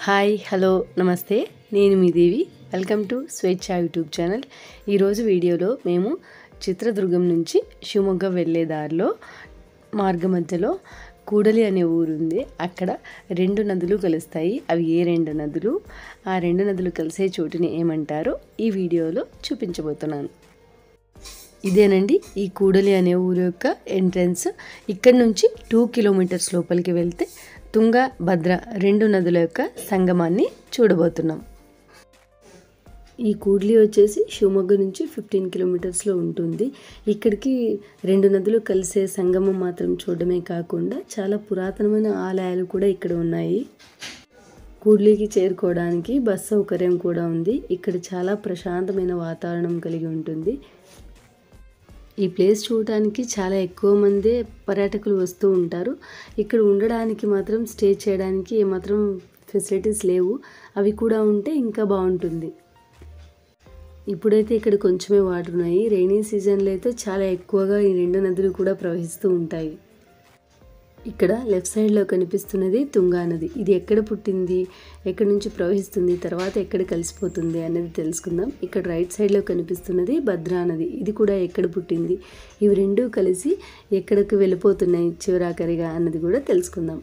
hi hello నమస్తే నేను మీ Devi welcome to Swecha YouTube channel ఈరోజు వీడియోలో మేము చిత్రదుర్గం నుంచి శివమొగ్గ వెళ్ళే దారిలో మార్గ మధ్యలో కూడలి అనే ఊరు ఉంది అక్కడ రెండు నదులు కలుస్తాయి అవి ఏ రెండు నదులు ఆ రెండు నదులు కలిసే చోటుని ఏమంటారో ఈ వీడియోలో చూపించబోతున్నాను ఇదేనండి ఈ కూడలి అనే ఊరు యొక్క ఎంట్రన్స్ ఇక్కడ నుంచి టూ కిలోమీటర్స్ లోపలికి వెళ్తే తుంగ భద్ర రెండు నదుల యొక్క సంగమాన్ని చూడబోతున్నాం ఈ కూడ్లి వచ్చేసి శివమొగ్గ నుంచి ఫిఫ్టీన్ కిలోమీటర్స్లో ఉంటుంది ఇక్కడికి రెండు నదులు కలిసే సంగమం మాత్రం చూడడమే కాకుండా చాలా పురాతనమైన ఆలయాలు కూడా ఇక్కడ ఉన్నాయి కూడ్లీకి చేరుకోవడానికి బస్ సౌకర్యం కూడా ఉంది ఇక్కడ చాలా ప్రశాంతమైన వాతావరణం కలిగి ఉంటుంది ఈ ప్లేస్ చూడటానికి చాలా ఎక్కువ మందే పర్యాటకులు వస్తూ ఉంటారు ఇక్కడ ఉండడానికి మాత్రం స్టే చేయడానికి ఏమాత్రం ఫెసిలిటీస్ లేవు అవి కూడా ఉంటే ఇంకా బాగుంటుంది ఇప్పుడైతే ఇక్కడ కొంచెమే వాటర్ ఉన్నాయి రైనీ సీజన్లో అయితే చాలా ఎక్కువగా ఈ రెండు నదులు కూడా ప్రవహిస్తూ ఉంటాయి ఇక్కడ లెఫ్ట్ సైడ్లో కనిపిస్తున్నది తుంగా నది ఇది ఎక్కడ పుట్టింది ఎక్కడి నుంచి ప్రవహిస్తుంది తర్వాత ఎక్కడ కలిసిపోతుంది అనేది తెలుసుకుందాం ఇక్కడ రైట్ సైడ్లో కనిపిస్తున్నది భద్రా నది ఇది కూడా ఎక్కడ పుట్టింది ఇవి రెండూ కలిసి ఎక్కడికి వెళ్ళిపోతున్నాయి చివరాఖరిగా అన్నది కూడా తెలుసుకుందాం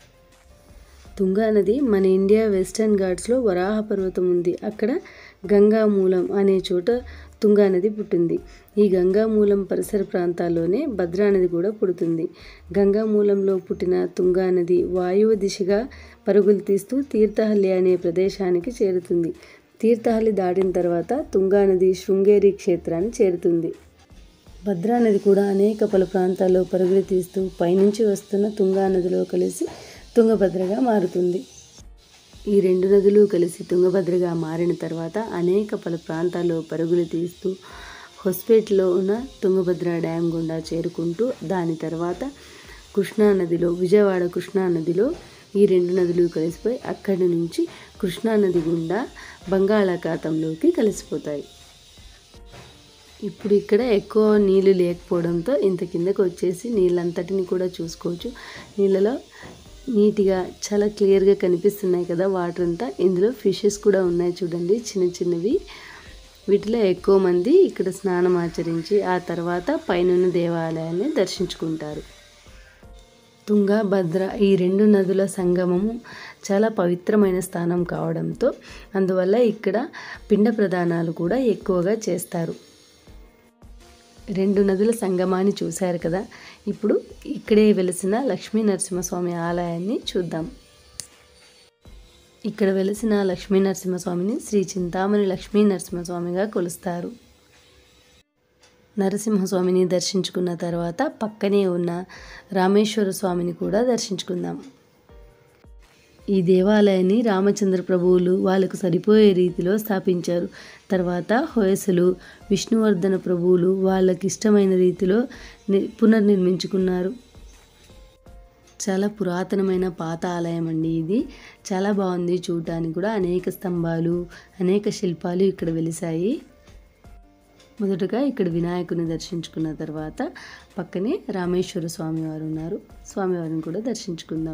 తుంగా నది మన ఇండియా వెస్టర్న్ ఘాట్స్లో వరాహ పర్వతం ఉంది అక్కడ గంగామూలం అనే చోట తుంగా నది పుట్టింది ఈ గంగామూలం పరిసర ప్రాంతాల్లోనే భద్రా నది కూడా పుడుతుంది గంగామూలంలో పుట్టిన తుంగా నది వాయువ దిశగా పరుగులు తీస్తూ తీర్థహల్లి అనే ప్రదేశానికి చేరుతుంది తీర్థహల్లి దాటిన తర్వాత తుంగా నది శృంగేరి క్షేత్రాన్ని చేరుతుంది భద్రా నది కూడా అనేక పలు ప్రాంతాల్లో పరుగులు తీస్తూ పైనుంచి వస్తున్న తుంగా నదిలో కలిసి తుంగభద్రగా మారుతుంది ఈ రెండు నదులు కలిసి తుంగభద్రగా మారిన తర్వాత అనేక పలు ప్రాంతాల్లో పరుగులు తీస్తూ హొస్పేట్లో ఉన్న తుంగభద్ర డ్యామ్ గుండా చేరుకుంటూ దాని తర్వాత కృష్ణా నదిలో విజయవాడ కృష్ణా నదిలో ఈ రెండు నదులు కలిసిపోయి అక్కడి నుంచి కృష్ణా నది గుండా బంగాళాఖాతంలోకి కలిసిపోతాయి ఇప్పుడు ఇక్కడ ఎక్కువ నీళ్ళు లేకపోవడంతో ఇంత కిందకు వచ్చేసి నీళ్ళంతటిని కూడా చూసుకోవచ్చు నీళ్ళలో నీట్గా చాలా క్లియర్గా కనిపిస్తున్నాయి కదా వాటర్ అంతా ఇందులో ఫిషెస్ కూడా ఉన్నాయి చూడండి చిన్న చిన్నవి వీటిలో ఎక్కువ మంది ఇక్కడ స్నానం ఆచరించి ఆ తర్వాత పైన దేవాలయాన్ని దర్శించుకుంటారు తుంగ భద్ర ఈ రెండు నదుల సంగమము చాలా పవిత్రమైన స్థానం కావడంతో అందువల్ల ఇక్కడ పిండ ప్రదానాలు కూడా ఎక్కువగా చేస్తారు రెండు నదుల సంగమాన్ని చూశారు కదా ఇప్పుడు ఇక్కడే వెలిసిన లక్ష్మీ నరసింహస్వామి ఆలయాన్ని చూద్దాం ఇక్కడ వెలిసిన లక్ష్మీ నరసింహస్వామిని శ్రీ చింతామణి లక్ష్మీ నరసింహస్వామిగా కొలుస్తారు నరసింహస్వామిని దర్శించుకున్న తర్వాత పక్కనే ఉన్న రామేశ్వర స్వామిని కూడా దర్శించుకుందాం ఈ దేవాలయాన్ని రామచంద్ర ప్రభువులు వాళ్ళకు సరిపోయే రీతిలో స్థాపించారు తర్వాత హోయసలు విష్ణువర్ధన ప్రభువులు వాళ్ళకి ఇష్టమైన రీతిలో పునర్నిర్మించుకున్నారు చాలా పురాతనమైన పాత ఆలయం అండి ఇది చాలా బాగుంది చూడటానికి కూడా అనేక స్తంభాలు అనేక శిల్పాలు ఇక్కడ వెలిసాయి మొదటగా ఇక్కడ వినాయకుని దర్శించుకున్న తర్వాత పక్కనే రామేశ్వర స్వామివారు ఉన్నారు స్వామివారిని కూడా దర్శించుకుందాం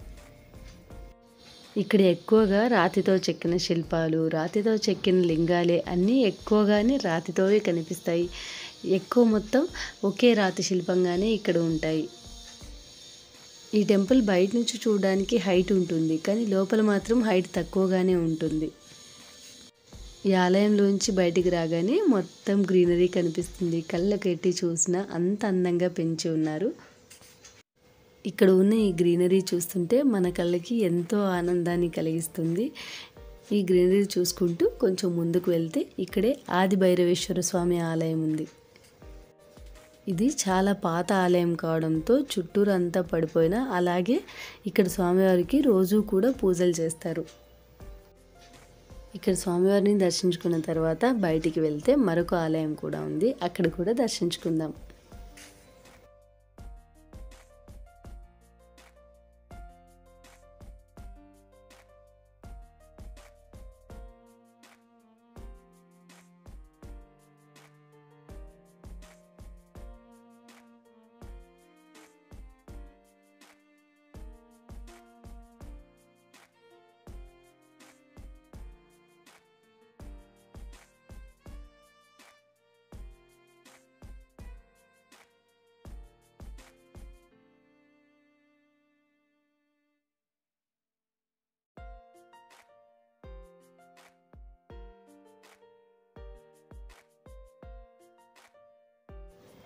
ఇక్కడ ఎక్కువగా రాతితో చెక్కిన శిల్పాలు రాతితో చెక్కిన లింగాలే అన్నీ ఎక్కువగానే రాతితోవే కనిపిస్తాయి ఎక్కువ మొత్తం ఒకే రాతి శిల్పంగానే ఇక్కడ ఉంటాయి ఈ టెంపుల్ బయట నుంచి చూడడానికి హైట్ ఉంటుంది కానీ లోపల మాత్రం హైట్ తక్కువగానే ఉంటుంది ఈ ఆలయంలోంచి బయటికి రాగానే మొత్తం గ్రీనరీ కనిపిస్తుంది కళ్ళకెట్టి చూసినా అంత అందంగా పెంచి ఉన్నారు ఇక్కడ ఉన్న ఈ గ్రీనరీ చూస్తుంటే మన కళ్ళకి ఎంతో ఆనందాన్ని కలిగిస్తుంది ఈ గ్రీనరీ చూసుకుంటూ కొంచెం ముందుకు వెళ్తే ఇక్కడే ఆది భైరవేశ్వర స్వామి ఆలయం ఉంది ఇది చాలా పాత ఆలయం కావడంతో చుట్టూరు అంతా పడిపోయినా అలాగే ఇక్కడ స్వామివారికి రోజు కూడా పూజలు చేస్తారు ఇక్కడ స్వామివారిని దర్శించుకున్న తర్వాత బయటికి వెళ్తే మరొక ఆలయం కూడా ఉంది అక్కడ కూడా దర్శించుకుందాం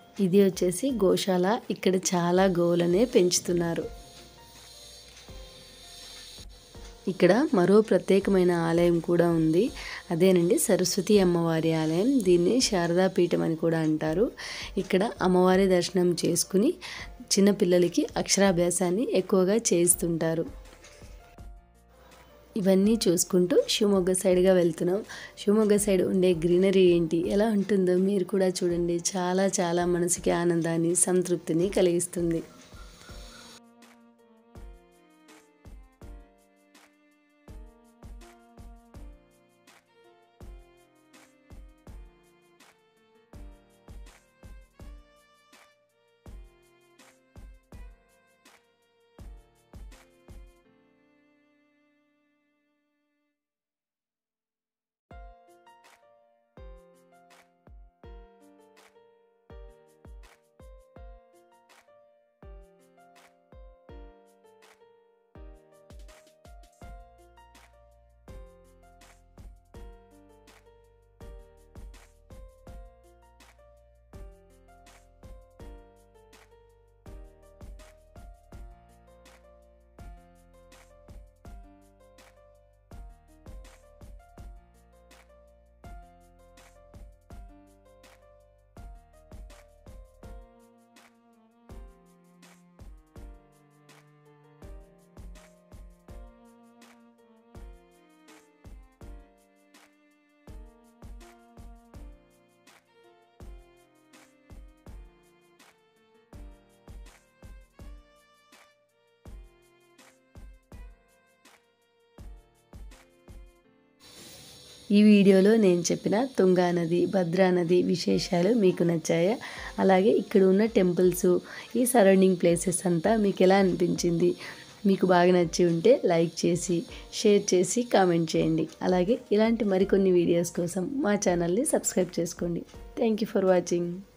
ఇది వచ్చేసి గోశాల ఇక్కడ చాలా గోవులనే పెంచుతున్నారు ఇక్కడ మరో ప్రత్యేకమైన ఆలయం కూడా ఉంది అదేనండి సరస్వతి అమ్మవారి ఆలయం దీన్ని శారదాపీఠం అని కూడా అంటారు ఇక్కడ అమ్మవారి దర్శనం చేసుకుని చిన్నపిల్లలకి అక్షరాభ్యాసాన్ని ఎక్కువగా చేస్తుంటారు ఇవన్నీ చూసుకుంటూ శివమొగ్గ సైడ్గా వెళ్తున్నాం శివమొగ్గ సైడ్ ఉండే గ్రీనరీ ఏంటి ఎలా ఉంటుందో మీరు కూడా చూడండి చాలా చాలా మనసుకి ఆనందాన్ని సంతృప్తిని కలిగిస్తుంది ఈ వీడియోలో నేను చెప్పిన తుంగా నది భద్రా నది విశేషాలు మీకు నచ్చాయా అలాగే ఇక్కడ ఉన్న టెంపుల్స్ ఈ సరౌండింగ్ ప్లేసెస్ అంతా మీకు ఎలా అనిపించింది మీకు బాగా నచ్చి ఉంటే లైక్ చేసి షేర్ చేసి కామెంట్ చేయండి అలాగే ఇలాంటి మరికొన్ని వీడియోస్ కోసం మా ఛానల్ని సబ్స్క్రైబ్ చేసుకోండి థ్యాంక్ యూ ఫర్ వాచింగ్